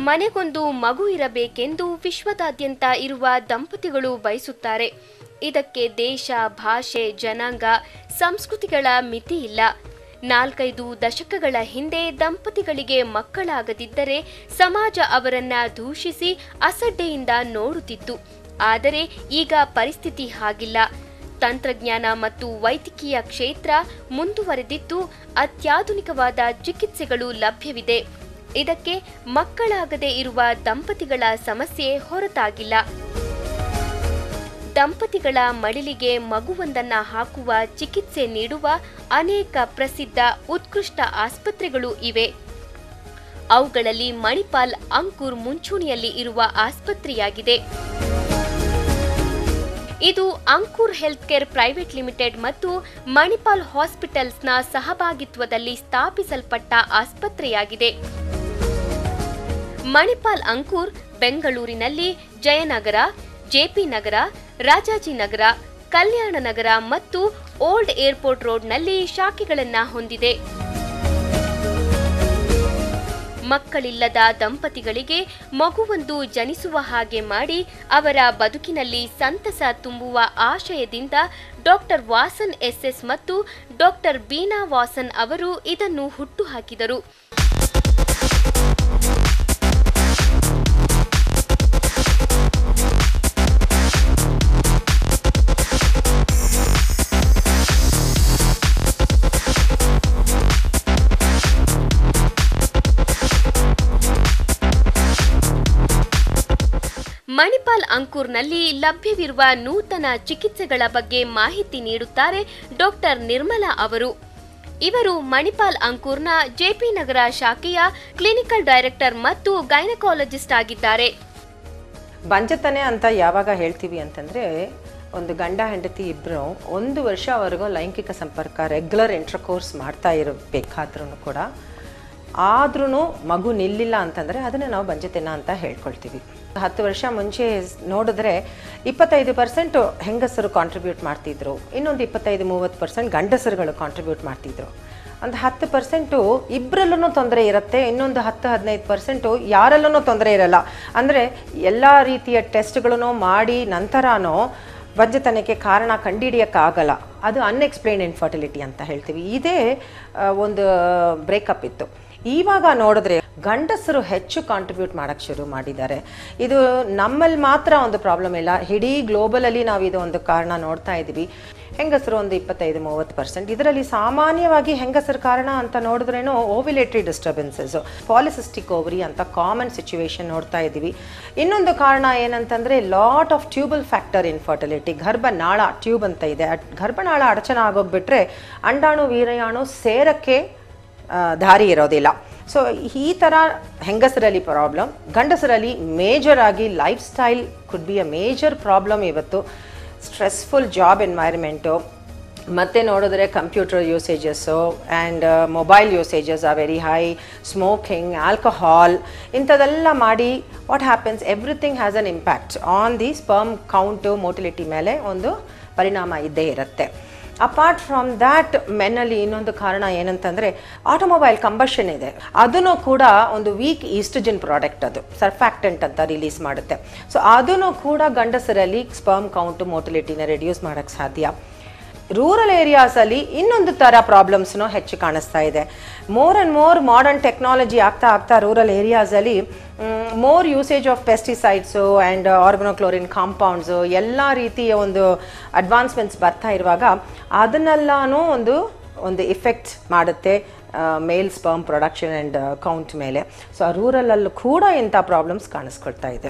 ಮನೆಗೊಂದು ಮಗು ಇರಬೇಕೆಂದು ವಿಶ್ವದಾದ್ಯಂತ ಇರುವ ದಂಪತಿಗಳು ಬಯಸುತ್ತಾರೆ ಇದಕ್ಕೆ ದೇಶ ಭಾಷೆ ಜನಾಂಗ ಸಂಸ್ಕೃತಿಗಳ ಮಿತಿ ಇಲ್ಲ ನಾಲ್ಕೈದು ದಶಕಗಳ ಹಿಂದೆ ದಂಪತಿಗಳಿಗೆ ಮಕ್ಕಳಾಗದಿದ್ದರೆ ಸಮಾಜ ಅವರನ್ನ ದೂಷಿಸಿ ಅಸಡ್ಡೆಯಿಂದ ನೋಡುತ್ತಿತ್ತು ಆದರೆ ಈಗ ಪರಿಸ್ಥಿತಿ ಹಾಗಿಲ್ಲ ತಂತ್ರಜ್ಞಾನ ಮತ್ತು ವೈದ್ಯಕೀಯ ಕ್ಷೇತ್ರ ಮುಂದುವರೆದಿದ್ದು ಅತ್ಯಾಧುನಿಕವಾದ ಚಿಕಿತ್ಸೆಗಳು ಲಭ್ಯವಿದೆ ಇದಕ್ಕೆ ಮಕ್ಕಳಾಗದೇ ಇರುವ ದಂಪತಿಗಳ ಸಮಸ್ಯೆ ಹೊರತಾಗಿಲ್ಲ ದಂಪತಿಗಳ ಮಡಿಲಿಗೆ ಮಗುವೊಂದನ್ನ ಹಾಕುವ ಚಿಕಿತ್ಸೆ ನೀಡುವ ಅನೇಕ ಪ್ರಸಿದ್ಧ ಉತ್ಕೃಷ್ಟ ಆಸ್ಪತ್ರೆಗಳು ಇವೆ ಅವುಗಳಲ್ಲಿ ಮಣಿಪಾಲ್ ಅಂಕುರ್ ಮುಂಚೂಣಿಯಲ್ಲಿ ಇರುವ ಆಸ್ಪತ್ರೆಯಾಗಿದೆ ಇದು ಅಂಕುರ್ ಹೆಲ್ತ್ ಕೇರ್ ಪ್ರೈವೇಟ್ ಲಿಮಿಟೆಡ್ ಮತ್ತು ಮಣಿಪಾಲ್ ಹಾಸ್ಪಿಟಲ್ಸ್ನ ಸಹಭಾಗಿತ್ವದಲ್ಲಿ ಸ್ಥಾಪಿಸಲ್ಪಟ್ಟ ಆಸ್ಪತ್ರೆಯಾಗಿದೆ ಮಣಿಪಾಲ್ ಅಂಕುರ್ ಬೆಂಗಳೂರಿನಲ್ಲಿ ಜಯನಗರ ಜೆಪಿ ನಗರ ರಾಜಾಜಿನಗರ ಕಲ್ಯಾಣ ನಗರ ಮತ್ತು ಓಲ್ಡ್ ಏರ್ಪೋರ್ಟ್ ರೋಡ್ನಲ್ಲಿ ಶಾಖೆಗಳನ್ನ ಹೊಂದಿದೆ ಮಕ್ಕಳಿಲ್ಲದ ದಂಪತಿಗಳಿಗೆ ಮಗುವೊಂದು ಜನಿಸುವ ಹಾಗೆ ಮಾಡಿ ಅವರ ಬದುಕಿನಲ್ಲಿ ಸಂತಸ ತುಂಬುವ ಆಶಯದಿಂದ ಡಾಕ್ಟರ್ ವಾಸನ್ ಎಸ್ಎಸ್ ಮತ್ತು ಡಾಕ್ಟರ್ ಬೀನಾ ವಾಸನ್ ಅವರು ಇದನ್ನು ಹುಟ್ಟುಹಾಕಿದರು ಮಣಿಪಾಲ್ ಅಂಕುರ್ನಲ್ಲಿ ಲಭ್ಯವಿರುವ ನೂತನ ಚಿಕಿತ್ಸೆಗಳ ಬಗ್ಗೆ ಮಾಹಿತಿ ನೀಡುತ್ತಾರೆ ಡಾಕ್ಟರ್ ನಿರ್ಮಲಾ ಅವರು ಇವರು ಮಣಿಪಾಲ್ ಅಂಕೂರ್ನ ಜೆಪಿ ನಗರ ಶಾಖೆಯ ಕ್ಲಿನಿಕಲ್ ಡೈರೆಕ್ಟರ್ ಮತ್ತು ಗೈನಕಾಲಜಿಸ್ಟ್ ಆಗಿದ್ದಾರೆ ಬಂಜತನೆ ಅಂತ ಯಾವಾಗ ಹೇಳ್ತೀವಿ ಅಂತಂದರೆ ಒಂದು ಗಂಡ ಹೆಂಡತಿ ಇಬ್ಬರು ಒಂದು ವರ್ಷವರೆಗೂ ಲೈಂಗಿಕ ಸಂಪರ್ಕ ರೆಗ್ಯುಲರ್ ಇಂಟರ್ಕೋರ್ಸ್ ಮಾಡ್ತಾ ಇರಬೇಕಾದ್ರೂ ಕೂಡ ಆದ್ರೂ ಮಗು ನಿಲ್ಲಿಲ್ಲ ಅಂತಂದರೆ ಅದನ್ನು ನಾವು ಬಂಜತನ ಅಂತ ಹೇಳ್ಕೊಳ್ತೀವಿ ಹತ್ತು ವರ್ಷ ಮುಂಚೆ ನೋಡಿದ್ರೆ ಇಪ್ಪತ್ತೈದು ಪರ್ಸೆಂಟು ಹೆಂಗಸರು ಕಾಂಟ್ರಿಬ್ಯೂಟ್ ಮಾಡ್ತಿದ್ರು ಇನ್ನೊಂದು ಇಪ್ಪತ್ತೈದು ಮೂವತ್ತು ಪರ್ಸೆಂಟ್ ಗಂಡಸರುಗಳು ಕಾಂಟ್ರಿಬ್ಯೂಟ್ ಮಾಡ್ತಿದ್ರು ಒಂದು ಹತ್ತು ಪರ್ಸೆಂಟು ಇಬ್ಬರಲ್ಲೂ ತೊಂದರೆ ಇರುತ್ತೆ ಇನ್ನೊಂದು ಹತ್ತು ಹದಿನೈದು ಪರ್ಸೆಂಟು ಯಾರಲ್ಲೂ ತೊಂದರೆ ಇರಲ್ಲ ಅಂದರೆ ಎಲ್ಲ ರೀತಿಯ ಟೆಸ್ಟ್ಗಳನ್ನು ಮಾಡಿ ನಂತರನೂ ಬಂಜತನಕ್ಕೆ ಕಾರಣ ಕಂಡುಹಿಡಿಯೋಕ್ಕಾಗಲ್ಲ ಅದು ಅನ್ಎಕ್ಸ್ಪ್ಲೈನ್ ಇನ್ಫರ್ಟಿಲಿಟಿ ಅಂತ ಹೇಳ್ತೀವಿ ಇದೇ ಆ, ಒಂದು ಬ್ರೇಕಪ್ ಇತ್ತು ಇವಾಗ ನೋಡಿದ್ರೆ ಗಂಡಸರು ಹೆಚ್ಚು ಕಾಂಟ್ರಿಬ್ಯೂಟ್ ಮಾಡೋಕ್ಕೆ ಶುರು ಮಾಡಿದ್ದಾರೆ ಇದು ನಮ್ಮಲ್ಲಿ ಮಾತ್ರ ಒಂದು ಪ್ರಾಬ್ಲಮ್ ಇಲ್ಲ ಇಡೀ ಗ್ಲೋಬಲಲ್ಲಿ ನಾವು ಇದು ಒಂದು ಕಾರಣ ನೋಡ್ತಾ ಇದ್ದೀವಿ ಹೆಂಗಸರು ಒಂದು ಇಪ್ಪತ್ತೈದು ಮೂವತ್ತು ಪರ್ಸೆಂಟ್ ಇದರಲ್ಲಿ ಸಾಮಾನ್ಯವಾಗಿ ಹೆಂಗಸರ ಕಾರಣ ಅಂತ ನೋಡಿದ್ರೇನು ಓವಿಲೇಟರಿ ಡಿಸ್ಟರ್ಬೆನ್ಸಸ್ ಪಾಲಿಸಿಸ್ಟಿಕ್ ಓವರಿ ಅಂತ ಕಾಮನ್ ಸಿಚುವೇಶನ್ ನೋಡ್ತಾ ಇದ್ದೀವಿ ಇನ್ನೊಂದು ಕಾರಣ ಏನಂತಂದರೆ lot of tubal factor infertility ಗರ್ಭನಾಳ ಟ್ಯೂಬ್ ಅಂತ ಇದೆ ಆ ಗರ್ಭನಾಳ ಅಡಚಣೆ ಆಗೋಗ್ಬಿಟ್ರೆ ಅಂಡಾಣು ವೀರ್ಯಾಣು ಸೇರಕ್ಕೆ ಆ, ದಾರಿ ಇರೋದಿಲ್ಲ ಸೊ ಈ ಥರ ಹೆಂಗಸರಲ್ಲಿ ಪ್ರಾಬ್ಲಮ್ ಗಂಡಸರಲ್ಲಿ ಮೇಜರ್ ಆಗಿ lifestyle could be uh major problem ಇವತ್ತು ಸ್ಟ್ರೆಸ್ಫುಲ್ ಜಾಬ್ ಎನ್ವೈರ್ಮೆಂಟು ಮತ್ತೆ ನೋಡಿದ್ರೆ computer usages and mobile usages are very high smoking alcohol ಇಂಥದ್ದೆಲ್ಲ ಮಾಡಿ what happens everything has an impact on the sperm count motility ಮೇಲೆ ಒಂದು ಪರಿಣಾಮ ಇದ್ದೇ ಇರುತ್ತೆ ಅಪಾರ್ಟ್ ಫ್ರಮ್ ದ್ಯಾಟ್ ಮೆನ್ನಲ್ಲಿ ಇನ್ನೊಂದು ಕಾರಣ ಏನಂತಂದರೆ ಆಟೋಮೊಬೈಲ್ ಕಂಬಷನ್ ಇದೆ ಅದನ್ನು ಕೂಡ ಒಂದು ವೀಕ್ ಈಸ್ಟ್ರಜನ್ ಪ್ರಾಡಕ್ಟ್ ಅದು ಸರ್ಫ್ಯಾಕ್ಟೆಂಟ್ ಅಂತ ರಿಲೀಸ್ ಮಾಡುತ್ತೆ ಸೊ ಅದನ್ನು ಕೂಡ ಗಂಡಸರಲ್ಲಿ ಸ್ಪರ್ಮ್ ಕೌಂಟು ಮೋಟಿಲಿಟಿನ ರೆಡ್ಯೂಸ್ ಮಾಡೋಕ್ಕೆ ಸಾಧ್ಯ ರೂರಲ್ ಏರಿಯಾಸಲ್ಲಿ ಇನ್ನೊಂದು ಥರ ಪ್ರಾಬ್ಲಮ್ಸ್ನು ಹೆಚ್ಚು ಕಾಣಿಸ್ತಾ ಇದೆ more and more modern technology ಆಗ್ತಾ ಆಗ್ತಾ ರೂರಲ್ ಏರಿಯಾಸಲ್ಲಿ more usage of pesticides and organochlorine compounds ಎಲ್ಲ ರೀತಿಯ ಒಂದು ಅಡ್ವಾನ್ಸ್ಮೆಂಟ್ಸ್ ಬರ್ತಾ ಇರುವಾಗ ಅದನ್ನೆಲ್ಲನೂ ಒಂದು ಒಂದು ಇಫೆಕ್ಟ್ ಮಾಡುತ್ತೆ male sperm production and count ಮೇಲೆ ಸೊ ಆ ರೂರಲಲ್ಲೂ ಕೂಡ ಇಂಥ ಪ್ರಾಬ್ಲಮ್ಸ್ ಕಾಣಿಸ್ಕೊಳ್ತಾ ಇದೆ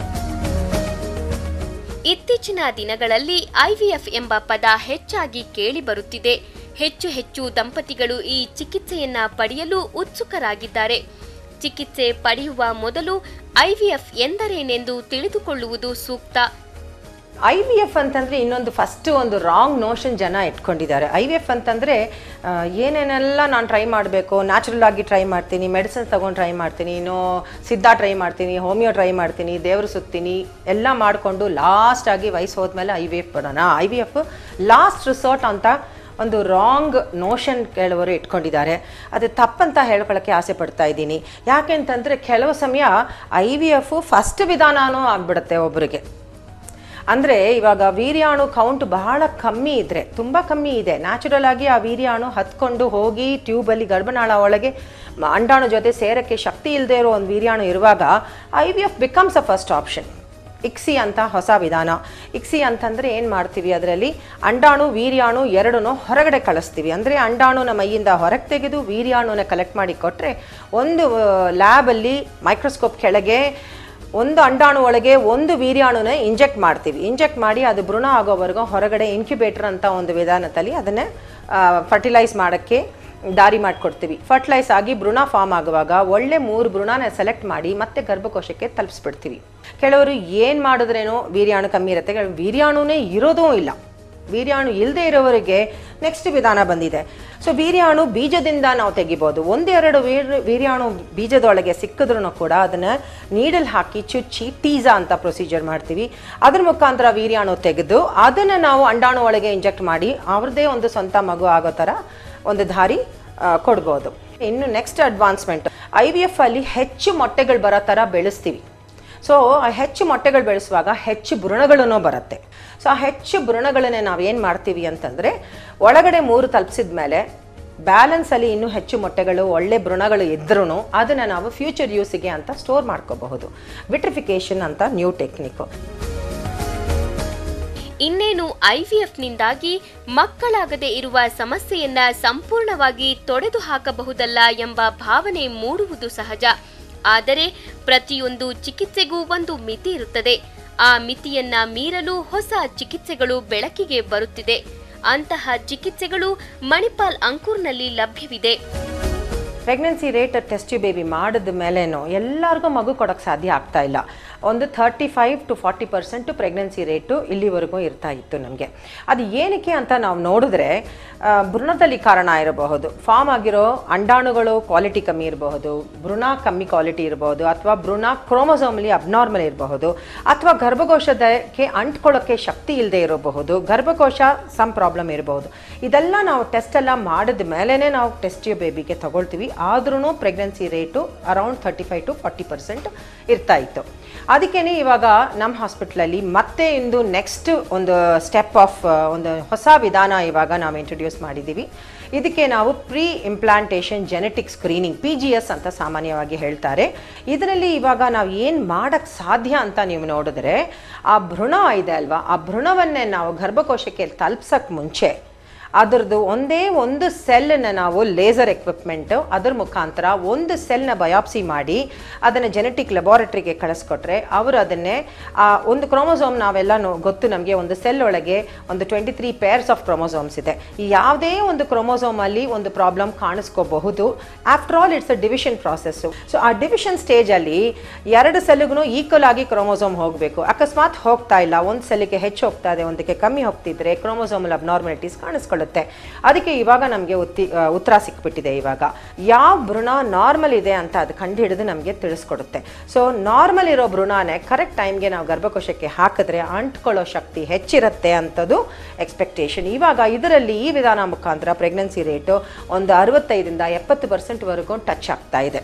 ಇತ್ತೀಚಿನ ದಿನಗಳಲ್ಲಿ ಐವಿಎಫ್ ಎಂಬ ಪದ ಹೆಚ್ಚಾಗಿ ಕೇಳಿಬರುತ್ತಿದೆ ಹೆಚ್ಚು ಹೆಚ್ಚು ದಂಪತಿಗಳು ಈ ಚಿಕಿತ್ಸೆಯನ್ನ ಪಡೆಯಲು ಉತ್ಸುಕರಾಗಿದ್ದಾರೆ ಚಿಕಿತ್ಸೆ ಪಡೆಯುವ ಮೊದಲು ಐವಿಎಫ್ ಎಂದರೇನೆಂದು ತಿಳಿದುಕೊಳ್ಳುವುದು ಸೂಕ್ತ ಐ ವಿ ಎಫ್ ಅಂತಂದರೆ ಇನ್ನೊಂದು ಫಸ್ಟ್ ಒಂದು ರಾಂಗ್ ನೋಷನ್ ಜನ ಇಟ್ಕೊಂಡಿದ್ದಾರೆ ಐ ವಿ ಎಫ್ ಅಂತಂದರೆ ಏನೇನೆಲ್ಲ ನಾನು ಟ್ರೈ ಮಾಡಬೇಕು ನ್ಯಾಚುರಲ್ ಆಗಿ ಟ್ರೈ ಮಾಡ್ತೀನಿ ಮೆಡಿಸಿನ್ಸ್ ತೊಗೊಂಡು ಟ್ರೈ ಮಾಡ್ತೀನಿ ಇನ್ನು ಸಿದ್ಧ ಟ್ರೈ ಮಾಡ್ತೀನಿ ಹೋಮಿಯೋ ಟ್ರೈ ಮಾಡ್ತೀನಿ ದೇವರು ಸುತ್ತೀನಿ ಎಲ್ಲ ಮಾಡಿಕೊಂಡು ಲಾಸ್ಟ್ ಆಗಿ ವಯಸ್ಸು ಹೋದ್ಮೇಲೆ ಐ ವಿ ಎಫ್ ಬಿಡೋಣ I V F last resort ಅಂತ ಒಂದು ರಾಂಗ್ ನೋಷನ್ ಕೆಲವರು ಇಟ್ಕೊಂಡಿದ್ದಾರೆ ಅದು ತಪ್ಪಂತ ಹೇಳ್ಕೊಳ್ಳೋಕ್ಕೆ ಆಸೆ ಪಡ್ತಾ ಇದ್ದೀನಿ ಯಾಕೆಂತಂದರೆ ಕೆಲವು ಸಮಯ ಐ ವಿ ಎಫ್ ಫಸ್ಟ್ ವಿಧಾನನೂ ಆಗಿಬಿಡುತ್ತೆ ಒಬ್ಬರಿಗೆ ಅಂದರೆ ಇವಾಗ ವೀರ್ಯಾಣು ಕೌಂಟ್ ಬಹಳ ಕಮ್ಮಿ ಇದ್ದರೆ ತುಂಬ ಕಮ್ಮಿ ಇದೆ ನ್ಯಾಚುರಲ್ ಆಗಿ ಆ ವೀರ್ಯಾಣು ಹತ್ಕೊಂಡು ಹೋಗಿ ಟ್ಯೂಬಲ್ಲಿ ಗರ್ಭನಾಳ ಒಳಗೆ ಮ- ಅಂಡಾಣು ಜೊತೆ ಸೇರಕ್ಕೆ ಶಕ್ತಿ ಇಲ್ಲದೆ ಇರೋ ಒಂದು ವೀರ್ಯಾಣು ಇರುವಾಗ I V F becomes a first option ICSI ಅಂತ ಹೊಸ ವಿಧಾನ ಇಕ್ಸಿ ಅಂತಂದರೆ ಏನು ಮಾಡ್ತೀವಿ ಅದರಲ್ಲಿ ಅಂಡಾಣು ವೀರ್ಯಾಣು ಎರಡನ್ನೂ ಹೊರಗಡೆ ಕಳಿಸ್ತೀವಿ ಅಂದರೆ ಅಂಡಾಣುನ ಮೈಯಿಂದ ಹೊರಗೆ ತೆಗೆದು ವೀರ್ಯಾಣುನ ಕಲೆಕ್ಟ್ ಮಾಡಿ ಕೊಟ್ಟರೆ ಒಂದು ಲ್ಯಾಬಲ್ಲಿ ಮೈಕ್ರೋಸ್ಕೋಪ್ ಕೆಳಗೆ ಒಂದು ಅಂಡಾಣು ಒಳಗೆ ಒಂದು ವೀರ್ಯಾಣುನ ಇಂಜೆಕ್ಟ್ ಮಾಡ್ತೀವಿ ಇಂಜೆಕ್ಟ್ ಮಾಡಿ ಅದು ಭ್ರೂಣ ಆಗೋವರೆಗೂ ಹೊರಗಡೆ ಇನ್ಕ್ಯುಬೇಟರ್ ಅಂತ ಒಂದು ವಿಧಾನದಲ್ಲಿ ಅದನ್ನೇ ಫರ್ಟಿಲೈಸ್ ಮಾಡೋಕ್ಕೆ ದಾರಿ ಮಾಡಿಕೊಡ್ತೀವಿ ಫರ್ಟಿಲೈಸ್ ಆಗಿ ಭ್ರೂಣ ಫಾರ್ಮ್ ಆಗುವಾಗ ಒಳ್ಳೆ ಮೂರು ಭ್ರೂಣನ ಸೆಲೆಕ್ಟ್ ಮಾಡಿ ಮತ್ತೆ ಗರ್ಭಕೋಶಕ್ಕೆ ತಲುಪಿಸ್ಬಿಡ್ತೀವಿ ಕೆಲವರು ಏನು ಮಾಡಿದ್ರೇನೋ ವೀರ್ಯಾಣು ಕಮ್ಮಿ ಇರುತ್ತೆ ಕೆಲವು ವೀರ್ಯಾಣುನೇ ಇರೋದೂ ಇಲ್ಲ ವೀರ್ಯಾಣು ಇಲ್ಲದೆ ಇರೋವರಿಗೆ ನೆಕ್ಸ್ಟ್ ವಿಧಾನ ಬಂದಿದೆ ಸೊ ವೀರ್ಯಾಣು ಬೀಜದಿಂದ ನಾವು ತೆಗಿಬೋದು ಒಂದೆರಡು ವೀರ್ ವೀರ್ಯಾಣು ಬೀಜದೊಳಗೆ ಸಿಕ್ಕಿದ್ರೂ ಕೂಡ ಅದನ್ನು ನೀಡಲ್ ಹಾಕಿ ಚುಚ್ಚಿ ಟೀಸಾ ಅಂತ ಪ್ರೊಸೀಜರ್ ಮಾಡ್ತೀವಿ ಅದ್ರ ಮುಖಾಂತರ ವೀರ್ಯಾಣು ತೆಗೆದು ಅದನ್ನು ನಾವು ಅಂಡಾಣು ಒಳಗೆ ಇಂಜೆಕ್ಟ್ ಮಾಡಿ ಅವ್ರದ್ದೇ ಒಂದು ಸ್ವಂತ ಮಗು ಆಗೋ ಥರ ಒಂದು ದಾರಿ ಆ, ಕೊಡ್ಬೋದು ಇನ್ನು next advancement I V F ಅಲ್ಲಿ ಹೆಚ್ಚು ಮೊಟ್ಟೆಗಳು ಬರೋ ಥರ ಬೆಳೆಸ್ತೀವಿ ಸೊ ಆ ಹೆಚ್ಚು ಮೊಟ್ಟೆಗಳು ಬೆಳೆಸುವಾಗ ಹೆಚ್ಚು ಭ್ರೂಣಗಳೂ ಬರುತ್ತೆ ಸೊ ಆ ಹೆಚ್ಚು ಭ್ರೂಣಗಳನ್ನೇ ನಾವು ಏನು ಮಾಡ್ತೀವಿ ಅಂತಂದರೆ ಒಳಗಡೆ ಮೂರು ತಲುಪಿಸಿದ ಮೇಲೆ ಬ್ಯಾಲೆನ್ಸಲ್ಲಿ ಇನ್ನೂ ಹೆಚ್ಚು ಮೊಟ್ಟೆಗಳು ಒಳ್ಳೆ ಭ್ರೂಣಗಳು ಇದ್ರೂ ಅದನ್ನು ನಾವು ಫ್ಯೂಚರ್ ಯೂಸಿಗೆ ಅಂತ ಸ್ಟೋರ್ ಮಾಡ್ಕೋಬಹುದು ವಿಟ್ರಿಫಿಕೇಶನ್ ಅಂತ ನ್ಯೂ ಟೆಕ್ನಿಕ್ಕು ಇನ್ನೇನು ಐವಿಎಫ್ನಿಂದಾಗಿ ಮಕ್ಕಳಾಗದೆ ಇರುವ ಸಮಸ್ಯೆಯನ್ನ ಸಂಪೂರ್ಣವಾಗಿ ತೊಡೆದು ಹಾಕಬಹುದಲ್ಲ ಎಂಬ ಭಾವನೆ ಮೂಡುವುದು ಸಹಜ ಆದರೆ ಪ್ರತಿಯೊಂದು ಚಿಕಿತ್ಸೆಗೂ ಒಂದು ಮಿತಿ ಇರುತ್ತದೆ ಆ ಮಿತಿಯನ್ನ ಮೀರಲು ಹೊಸ ಚಿಕಿತ್ಸೆಗಳು ಬೆಳಕಿಗೆ ಬರುತ್ತಿದೆ ಅಂತಹ ಚಿಕಿತ್ಸೆಗಳು ಮಣಿಪಾಲ್ ಅಂಕುರ್ನಲ್ಲಿ ಲಭ್ಯವಿದೆ ಪ್ರೆಗ್ನೆನ್ಸಿ ರೇಟ್ ಟೆಸ್ಟ್ ಬೇಬಿ ಮಾಡಿದ ಮೇಲೇನು ಎಲ್ಲರಿಗೂ ಮಗು ಕೊಡೋಕ್ಕೆ ಸಾಧ್ಯ ಆಗ್ತಾ ಇಲ್ಲ ಒಂದು thirty five to forty percent pregnancy rate ಇಲ್ಲಿವರೆಗೂ ಇರ್ತಾ ಇತ್ತು ನಮಗೆ ಅದು ಏನಕ್ಕೆ ಅಂತ ನಾವು ನೋಡಿದ್ರೆ ಆ, ಭ್ರೂಣದಲ್ಲಿ ಕಾರಣ ಇರಬಹುದು ಫಾರ್ಮ್ ಆಗಿರೋ ಅಂಡಾಣುಗಳು ಕ್ವಾಲಿಟಿ ಕಮ್ಮಿ ಇರಬಹುದು ಭ್ರೂಣ ಕಮ್ಮಿ ಕ್ವಾಲಿಟಿ ಇರಬಹುದು ಅಥವಾ ಭ್ರೂಣ ಕ್ರೋಮೋಸೋಮಲಿ ಅಬ್ನಾರ್ಮಲ್ ಇರಬಹುದು ಅಥವಾ ಗರ್ಭಕೋಶದಕ್ಕೆ ಅಂಟ್ಕೊಳ್ಳೋಕ್ಕೆ ಶಕ್ತಿ ಇಲ್ಲದೆ ಇರಬಹುದು ಗರ್ಭಕೋಶ ಸಮ್ ಪ್ರಾಬ್ಲಮ್ ಇರಬಹುದು ಇದೆಲ್ಲ ನಾವು ಟೆಸ್ಟ್ ಎಲ್ಲ ಮಾಡಿದ ಮೇಲೇ ನಾವು ಟೆಸ್ಟ್ ಬೇಬಿಗೆ ತಗೊಳ್ತೀವಿ ಆದ್ರೂ pregnancy rate around thirty five to forty percent ಇರ್ತಾ ಇತ್ತು ಅದಕ್ಕೇನೆ ಇವಾಗ ನಮ್ಮ ಹಾಸ್ಪಿಟ್ಲಲ್ಲಿ ಮತ್ತೆ ಇಂದು ನೆಕ್ಸ್ಟ್ ಒಂದು ಸ್ಟೆಪ್ ಆಫ್ ಒಂದು ಹೊಸ ವಿಧಾನ ಇವಾಗ ನಾವು ಇಂಟ್ರೊಡ್ಯೂಸ್ ಮಾಡಿದ್ದೀವಿ ಇದಕ್ಕೆ ನಾವು pre implantation genetic screening P G S ಅಂತ ಸಾಮಾನ್ಯವಾಗಿ ಹೇಳ್ತಾರೆ ಇದರಲ್ಲಿ ಇವಾಗ ನಾವು ಏನು ಮಾಡೋಕ್ಕೆ ಸಾಧ್ಯ ಅಂತ ನೀವು ನೋಡಿದ್ರೆ ಆ ಭ್ರೂಣ ಇದೆ ಅಲ್ವಾ ಆ ಭ್ರೂಣವನ್ನೇ ನಾವು ಗರ್ಭಕೋಶಕ್ಕೆ ತಲುಪ್ಸಕ್ಕೆ ಮುಂಚೆ ಅದರದ್ದು ಒಂದೇ ಒಂದು ಸೆಲ್ನ ನಾವು ಲೇಸರ್ ಎಕ್ವಿಪ್ಮೆಂಟು ಅದ್ರ ಮುಖಾಂತರ ಒಂದು ಸೆಲ್ನ ಬಯಾಪ್ಸಿ ಮಾಡಿ ಅದನ್ನು ಜೆನೆಟಿಕ್ ಲೆಬಾರೆಟ್ರಿಗೆ ಕಳಿಸ್ಕೊಟ್ರೆ ಅವರು ಅದನ್ನೇ ಆ ಒಂದು ಕ್ರೋಮೋಸೋಮ್ ನಾವೆಲ್ಲ ನೋ- ಗೊತ್ತು ನಮಗೆ ಒಂದು ಸೆಲ್ ಒಳಗೆ ಒಂದು twenty three pairs of chromosomes ಇದೆ ಈ ಯಾವುದೇ ಒಂದು ಕ್ರೋಮೋಸೋಮಲ್ಲಿ ಒಂದು ಪ್ರಾಬ್ಲಮ್ ಕಾಣಿಸ್ಕೋಬಹುದು after all it's uh division process so ಆ ಡಿವಿಷನ್ ಸ್ಟೇಜಲ್ಲಿ ಎರಡು ಸೆಲ್ಗೂ ಈಕ್ವಲ್ ಆಗಿ ಕ್ರೋಮೋಸೋಮ್ ಹೋಗಬೇಕು ಅಕಸ್ಮಾತ್ ಹೋಗ್ತಾ ಇಲ್ಲ ಒಂದು ಸೆಲ್ಗೆ ಹೆಚ್ಚು ಹೋಗ್ತಾ ಇದೆ ಒಂದಕ್ಕೆ ಕಮ್ಮಿ ಹೋಗ್ತಿದ್ರೆ ಕ್ರೋಮೋಸೋಮಲ್ ಅಬ್ನಾರ್ಮಲಿಟೀಸ್ ಕಾಣಿಸ್ಕೊಳ್ಳುತ್ತೆ ಅದಕ್ಕೆ ಇವಾಗ ನಮಗೆ ಉತ್ತಿ ಆ, ಉತ್ತರ ಸಿಕ್ಬಿಟ್ಟಿದೆ ಇವಾಗ ಯಾವ ಭ್ರೂಣ ನಾರ್ಮಲ್ ಇದೆ ಅಂತ ಅದು ಕಂಡು ಹಿಡಿದು ನಮಗೆ ತಿಳಿಸ್ಕೊಡುತ್ತೆ ಸೊ ನಾರ್ಮಲ್ ಇರೋ ಭ್ರೂಣನೇ ಕರೆಕ್ಟ್ ಟೈಮ್ಗೆ ನಾವು ಗರ್ಭಕೋಶಕ್ಕೆ ಹಾಕಿದ್ರೆ ಅಂಟ್ಕೊಳ್ಳೋ ಶಕ್ತಿ ಹೆಚ್ಚಿರುತ್ತೆ ಅಂಥದ್ದು ಎಕ್ಸ್ಪೆಕ್ಟೇಷನ್ ಇವಾಗ ಇದರಲ್ಲಿ ಈ ವಿಧಾನ ಮುಖಾಂತರ ಪ್ರೆಗ್ನೆನ್ಸಿ ರೇಟು ಒಂದು ಅರವತ್ತೈದರಿಂದ ಎಪ್ಪತ್ತು ಪರ್ಸೆಂಟ್ವರೆಗೂ ಟಚ್ ಆಗ್ತಾ ಇದೆ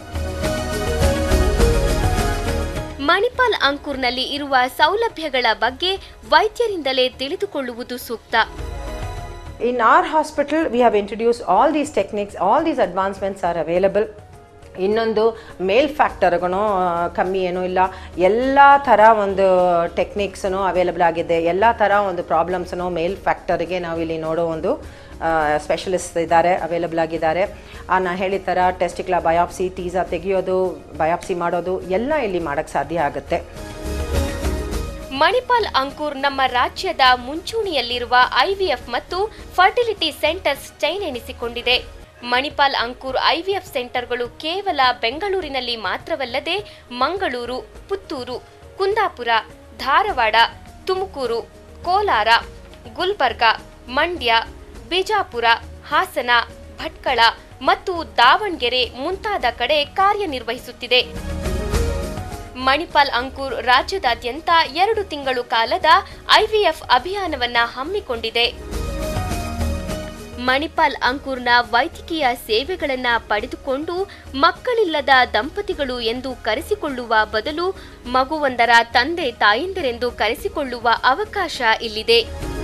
ಮಣಿಪಾಲ್ ಅಂಕುರ್ನಲ್ಲಿ ಇರುವ ಸೌಲಭ್ಯಗಳ ಬಗ್ಗೆ ವೈದ್ಯರಿಂದಲೇ ತಿಳಿದುಕೊಳ್ಳುವುದು ಸೂಕ್ತ In our hospital, we have introduced all these techniques, all these advancements are available. ಇನ್ನೊಂದು ಮೇಲ್ ಫ್ಯಾಕ್ಟರ್ಗೂ ಕಮ್ಮಿ ಏನೂ ಇಲ್ಲ ಎಲ್ಲ ಥರ ಒಂದು ಟೆಕ್ನಿಕ್ಸನು ಅವೈಲಬಲ್ ಆಗಿದೆ ಎಲ್ಲ ಥರ ಒಂದು ಪ್ರಾಬ್ಲಮ್ಸನ್ನು ಮೇಲ್ ಫ್ಯಾಕ್ಟರ್ಗೆ ನಾವಿಲ್ಲಿ ನೋಡೋ ಒಂದು ಸ್ಪೆಷಲಿಸ್ಟ್ ಇದ್ದಾರೆ ಅವೈಲಬಲ್ ಆಗಿದ್ದಾರೆ ಆ ನಾ ಹೇಳಿದ ಥರ ಟೆಸ್ಟಿಕ್ಲ ಬಯಾಪ್ಸಿ ಟೀಸಾ ತೆಗೆಯೋದು ಬಯಾಪ್ಸಿ ಮಾಡೋದು ಎಲ್ಲ ಇಲ್ಲಿ ಮಾಡೋಕ್ಕೆ ಸಾಧ್ಯ ಆಗುತ್ತೆ ಮಣಿಪಾಲ್ ಅಂಕುರ್ ನಮ್ಮ ರಾಜ್ಯದ ಮುಂಚೂಣಿಯಲ್ಲಿರುವ ಐವಿಎಫ್ ಮತ್ತು ಫರ್ಟಿಲಿಟಿ ಸೆಂಟರ್ಸ್ ಚೈನ್ ಎನಿಸಿಕೊಂಡಿದೆ ಮಣಿಪಾಲ್ ಅಂಕುರ್ ಐವಿಎಫ್ ಸೆಂಟರ್ಗಳು ಕೇವಲ ಬೆಂಗಳೂರಿನಲ್ಲಿ ಮಾತ್ರವಲ್ಲದೆ ಮಂಗಳೂರು ಪುತ್ತೂರು ಕುಂದಾಪುರ ಧಾರವಾಡ ತುಮಕೂರು ಕೋಲಾರ ಗುಲ್ಬರ್ಗ ಮಂಡ್ಯ ಬಿಜಾಪುರ ಹಾಸನ ಭಟ್ಕಳ ಮತ್ತು ದಾವಣಗೆರೆ ಮುಂತಾದ ಕಡೆ ಕಾರ್ಯನಿರ್ವಹಿಸುತ್ತಿದೆ ಮಣಿಪಾಲ್ ಅಂಕುರ್ ರಾಜ್ಯದಾದ್ಯಂತ ಎರಡು ತಿಂಗಳು ಕಾಲದ ಐವಿಎಫ್ ಅಭಿಯಾನವನ್ನ ಹಮ್ಮಿಕೊಂಡಿದೆ ಮಣಿಪಾಲ್ ಅಂಕುರ್ನ ವೈದ್ಯಕೀಯ ಸೇವೆಗಳನ್ನ ಪಡೆದುಕೊಂಡು ಮಕ್ಕಳಿಲ್ಲದ ದಂಪತಿಗಳು ಎಂದು ಕರೆಸಿಕೊಳ್ಳುವ ಬದಲು ಮಗುವೊಂದರ ತಂದೆ ತಾಯಂದಿರೆಂದು ಕರೆಸಿಕೊಳ್ಳುವ ಅವಕಾಶ ಇಲ್ಲಿದೆ